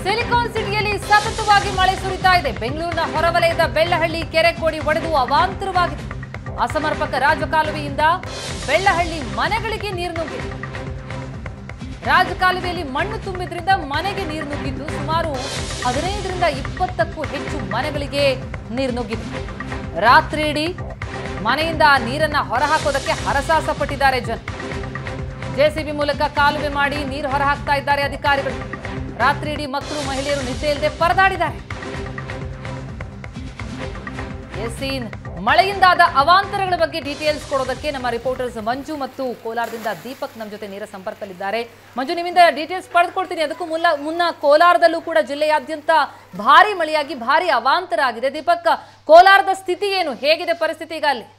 silicon ಸಿಟಿಯಲ್ಲಿ ಸತತವಾಗಿ ಮಳೆ ಸುರಿತಾ ಇದೆ ಬೆಂಗಳೂರಿನ ಹೊರವಲಯದ ಬೆಳ್ಳಹಳ್ಳಿ ಕೆರೆ ಕೋಡಿ ಒಡೆದು ಅವಾಂತರವಾಗಿದೆ ಅಸಮರ್ಪಕ ರಾಜಕಾಲುವೆಯಿಂದ ಬೆಳ್ಳಹಳ್ಳಿ ಮನೆಗಳಿಗೆ ನೀರು ನುಗ್ಗಿದೆ ರಾಜಕಾಲುವೆಯಲ್ಲಿ ಮಣ್ಣು ತುಂಬಿದ್ರಿಂದ ಮನೆಗೆ ನೀರು ನುಗ್ಗಿದ್ದು ಸುಮಾರು ಹದಿನೈದರಿಂದ ಇಪ್ಪತ್ತಕ್ಕೂ ಹೆಚ್ಚು ಮನೆಗಳಿಗೆ ನೀರು ನುಗ್ಗಿದೆ ರಾತ್ರಿ ಇಡೀ ಮನೆಯಿಂದ ಆ ನೀರನ್ನ ಹೊರಹಾಕೋದಕ್ಕೆ ಹರಸಾಹಸ ಪಟ್ಟಿದ್ದಾರೆ ಜನ ಜೆಸಿಬಿ ಮೂಲಕ ಕಾಲುವೆ ಮಾಡಿ ನೀರು ಹೊರಹಾಕ್ತಾ ಇದ್ದಾರೆ ಅಧಿಕಾರಿಗಳು ರಾತ್ರಿ ಇಡೀ ಮಕ್ಕಳು ಮಹಿಳೆಯರು ನಿದ್ದೆ ಇಲ್ಲದೆ ಪರದಾಡಿದ್ದಾರೆ ಎಸ್ಸೀನ್ ಮಳೆಯಿಂದಾದ ಅವಾಂತರಗಳ ಬಗ್ಗೆ ಡೀಟೇಲ್ಸ್ ಕೊಡೋದಕ್ಕೆ ನಮ್ಮ ರಿಪೋರ್ಟರ್ಸ್ ಮಂಜು ಮತ್ತು ಕೋಲಾರದಿಂದ ದೀಪಕ್ ನಮ್ಮ ಜೊತೆ ನೇರ ಸಂಪರ್ಕದಲ್ಲಿದ್ದಾರೆ ಮಂಜು ನಿಮ್ಮಿಂದ ಡೀಟೇಲ್ಸ್ ಪಡೆದುಕೊಳ್ತೀನಿ ಅದಕ್ಕೂ ಮುನ್ನ ಮುನ್ನ ಕೋಲಾರದಲ್ಲೂ ಕೂಡ ಜಿಲ್ಲೆಯಾದ್ಯಂತ ಭಾರಿ ಮಳೆಯಾಗಿ ಭಾರಿ ಅವಾಂತರ ಆಗಿದೆ ದೀಪಕ್ ಕೋಲಾರದ ಸ್ಥಿತಿ ಏನು ಹೇಗಿದೆ ಪರಿಸ್ಥಿತಿ ಈಗ ಅಲ್ಲಿ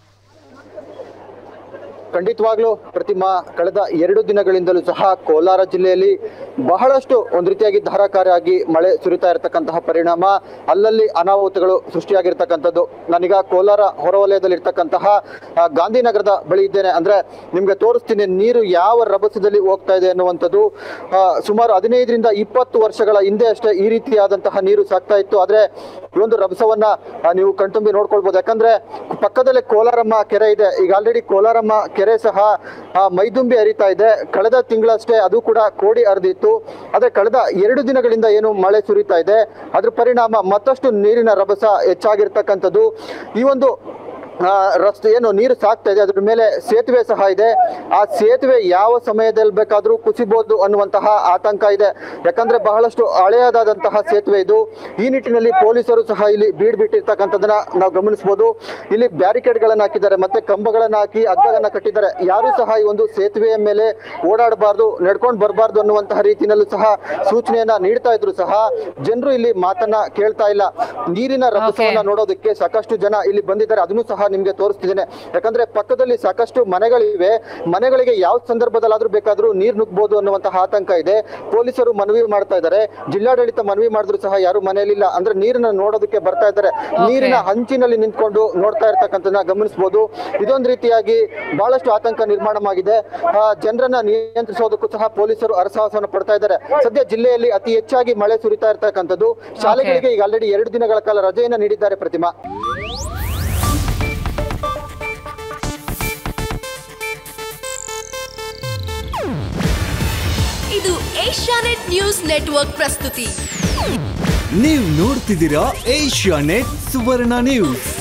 ಖಂಡಿತವಾಗ್ಲೂ ಪ್ರತಿಮಾ ಕಳೆದ ಎರಡು ದಿನಗಳಿಂದಲೂ ಸಹ ಕೋಲಾರ ಜಿಲ್ಲೆಯಲ್ಲಿ ಬಹಳಷ್ಟು ಒಂದು ರೀತಿಯಾಗಿ ಧಾರಾಕಾರಿಯಾಗಿ ಮಳೆ ಸುರಿತಾ ಇರತಕ್ಕಂತಹ ಪರಿಣಾಮ ಅಲ್ಲಲ್ಲಿ ಅನಾಹುತಗಳು ಸೃಷ್ಟಿಯಾಗಿರ್ತಕ್ಕಂಥದ್ದು ನಾನೀಗ ಕೋಲಾರ ಹೊರವಲಯದಲ್ಲಿ ಇರ್ತಕ್ಕಂತಹ ಆ, ಗಾಂಧಿನಗರದ ಬಳಿ ಇದ್ದೇನೆ ಅಂದ್ರೆ ನಿಮ್ಗೆ ತೋರಿಸ್ತೀನಿ ನೀರು ಯಾವ ರಭಸದಲ್ಲಿ ಹೋಗ್ತಾ ಇದೆ ಅನ್ನುವಂಥದ್ದು ಆ, ಸುಮಾರು ಹದಿನೈದರಿಂದ ಇಪ್ಪತ್ತು ವರ್ಷಗಳ ಹಿಂದೆ ಅಷ್ಟೇ ಈ ರೀತಿಯಾದಂತಹ ನೀರು ಸಾಕ್ತಾ ಇತ್ತು ಆದ್ರೆ ಈ ಒಂದು ರಭಸವನ್ನ ಆ, ನೀವು ಕಣ್ತುಂಬಿ ನೋಡ್ಕೊಳ್ಬೋದು ಯಾಕಂದ್ರೆ ಪಕ್ಕದಲ್ಲೇ ಕೋಲಾರಮ್ಮ ಕೆರೆ ಇದೆ ಈಗ ಆಲ್ರೆಡಿ ಕೋಲಾರಮ್ಮ ಕೆರೆ ಸಹ ಆ, ಮೈದುಂಬಿ ಹರಿತಾ ಇದೆ ಕಳೆದ ತಿಂಗಳಷ್ಟೇ ಅದು ಕೂಡ ಕೋಡಿ ಹರಿದಿತ್ತು ಆದ್ರೆ ಕಳೆದ ಎರಡು ದಿನಗಳಿಂದ ಏನು ಮಳೆ ಸುರಿತಾ ಇದೆ ಅದ್ರ ಪರಿಣಾಮ ಮತ್ತಷ್ಟು ನೀರಿನ ರಭಸ ಹೆಚ್ಚಾಗಿರ್ತಕ್ಕಂಥದ್ದು ಈ ಒಂದು ಆ, ರಸ್ತೆ ಏನು ನೀರು ಸಾಕ್ತಾ ಇದೆ ಅದ್ರ ಮೇಲೆ ಸೇತುವೆ ಸಹ ಇದೆ ಆ ಸೇತುವೆ ಯಾವ ಸಮಯದಲ್ಲಿ ಬೇಕಾದ್ರೂ ಕುಸಿಬಹುದು ಅನ್ನುವಂತಹ ಆತಂಕ ಇದೆ ಯಾಕಂದ್ರೆ ಬಹಳಷ್ಟು ಹಳೆಯದಾದಂತಹ ಸೇತುವೆ ಇದು ಈ ನಿಟ್ಟಿನಲ್ಲಿ ಪೊಲೀಸರು ಸಹ ಇಲ್ಲಿ ಬೀಡ್ ಬಿಟ್ಟಿರ್ತಕ್ಕಂಥದ್ದನ್ನ ನಾವು ಗಮನಿಸಬಹುದು ಇಲ್ಲಿ ಬ್ಯಾರಿಕೇಡ್ ಗಳನ್ನ ಹಾಕಿದ್ದಾರೆ ಮತ್ತೆ ಕಂಬಗಳನ್ನ ಹಾಕಿ ಹಗ್ಗಗಳನ್ನ ಕಟ್ಟಿದ್ದಾರೆ ಯಾರು ಸಹ ಈ ಒಂದು ಸೇತುವೆಯ ಮೇಲೆ ಓಡಾಡಬಾರ್ದು ನಡ್ಕೊಂಡು ಬರಬಾರ್ದು ಅನ್ನುವಂತಹ ರೀತಿಯಲ್ಲೂ ಸಹ ಸೂಚನೆಯನ್ನ ನೀಡ್ತಾ ಇದ್ರು ಸಹ ಜನರು ಇಲ್ಲಿ ಮಾತನ್ನ ಕೇಳ್ತಾ ಇಲ್ಲ ನೀರಿನ ರಭಸವನ್ನ ನೋಡೋದಕ್ಕೆ ಸಾಕಷ್ಟು ಜನ ಇಲ್ಲಿ ಬಂದಿದ್ದಾರೆ ಅದನ್ನು ಸಹ ನಿಮ್ಗೆ ತೋರಿಸ್ತಿದ್ದೇನೆ ಯಾಕಂದ್ರೆ ಪಕ್ಕದಲ್ಲಿ ಸಾಕಷ್ಟು ಮನೆಗಳಿವೆ ಮನೆಗಳಿಗೆ ಯಾವ ಸಂದರ್ಭದಲ್ಲಾದ್ರೂ ಬೇಕಾದ್ರೂ ನೀರ್ ನುಗ್ಬಹುದು ಅನ್ನುವಂತಹ ಆತಂಕ ಇದೆ ಪೊಲೀಸರು ಮನವಿ ಮಾಡ್ತಾ ಇದ್ದಾರೆ ಜಿಲ್ಲಾಡಳಿತ ಮನವಿ ಮಾಡಿದ್ರು ಸಹ ಯಾರು ಮನೆಯಲ್ಲಿಲ್ಲ ಅಂದ್ರೆ ನೀರನ್ನ ನೋಡೋದಕ್ಕೆ ಬರ್ತಾ ಇದ್ದಾರೆ ನೀರಿನ ಹಂಚಿನಲ್ಲಿ ನಿಂತ್ಕೊಂಡು ನೋಡ್ತಾ ಇರ್ತಕ್ಕಂಥದ್ದನ್ನ ಗಮನಿಸಬಹುದು ಇದೊಂದು ರೀತಿಯಾಗಿ ಬಹಳಷ್ಟು ಆತಂಕ ನಿರ್ಮಾಣವಾಗಿದೆ ಆ, ಜನರನ್ನ ನಿಯಂತ್ರಿಸೋದಕ್ಕೂ ಸಹ ಪೊಲೀಸರು ಹರಸಾಹಸವನ್ನು ಪಡ್ತಾ ಇದ್ದಾರೆ ಸದ್ಯ ಜಿಲ್ಲೆಯಲ್ಲಿ ಅತಿ ಹೆಚ್ಚಾಗಿ ಮಳೆ ಸುರಿತಾ ಇರ್ತಕ್ಕಂಥದ್ದು ಶಾಲೆಗಳಿಗೆ ಈಗ ಆಲ್ರೆಡಿ ಎರಡು ದಿನಗಳ ಕಾಲ ರಜೆಯನ್ನ ನೀಡಿದ್ದಾರೆ ಪ್ರತಿಮಾ ಇದು ಏಷ್ಯಾನೆಟ್ ನ್ಯೂಸ್ ನೆಟ್ವರ್ಕ್ ಪ್ರಸ್ತುತಿ ನೀವು ನೋಡ್ತಿದ್ದೀರಾ ಏಷ್ಯಾ ನೆಟ್ ಸುವರ್ಣ ನ್ಯೂಸ್